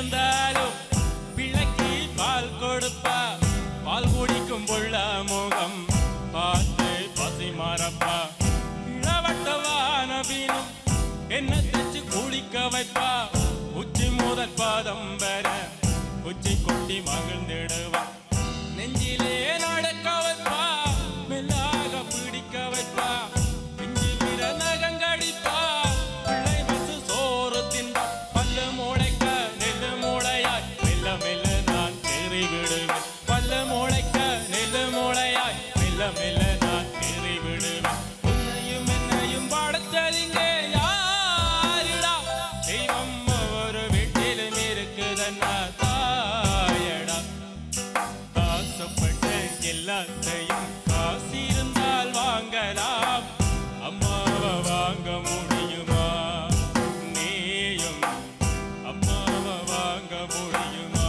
இறந்தாலும் பிள்ளைக்கு பால் கொடுப்பா பால் குடிக்கும் புள்ள முகம் பார்த்து பசி மாறப்பா இளவட்டவான வீணும் என்ன தச்சு குளிக்க வைப்பா உச்சி முதல் பாதம் வர உச்சி கொட்டி மகிழ்ந்திடுவா நெஞ்சிலே நடக்க வைப்பா மெல்லாக பிடிக்க வைப்பா பிஞ்சு விர நகங்கடிப்பா பிள்ளை பசு சோறு தின்பா பல்லு முளைக்க நெல்லு முளையாய் மெல்ல மெல்ல நான் தேறி விடுவேன் பல்லு முளைக்க நெல்லு முளையாய் மெல்ல மெல்ல நான் தேறி விடுவேன் உன்னையும் என்னையும் படைச்சதிங்கே யாருடா தெய்வம் ஒரு வீட்டிலும் இருக்குதன்னா தாயடா ஆசைப்பட்ட எல்லாத்தையும் காசு இருந்தால் வாங்கலாம் அம்மாவை வாங்க முடியுமா நீயும் அம்மாவை வாங்க முடியுமா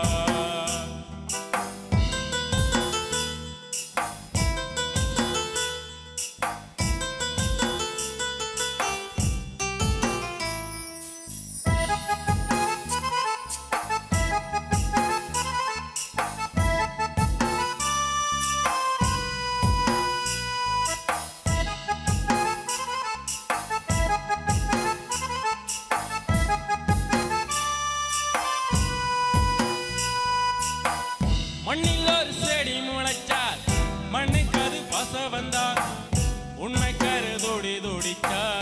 மண்ணில் ஒரு செடி முளைச்சால் மண்ணுக்கு அது பச வந்தால் உண்மை கரு துடி துடிச்சால்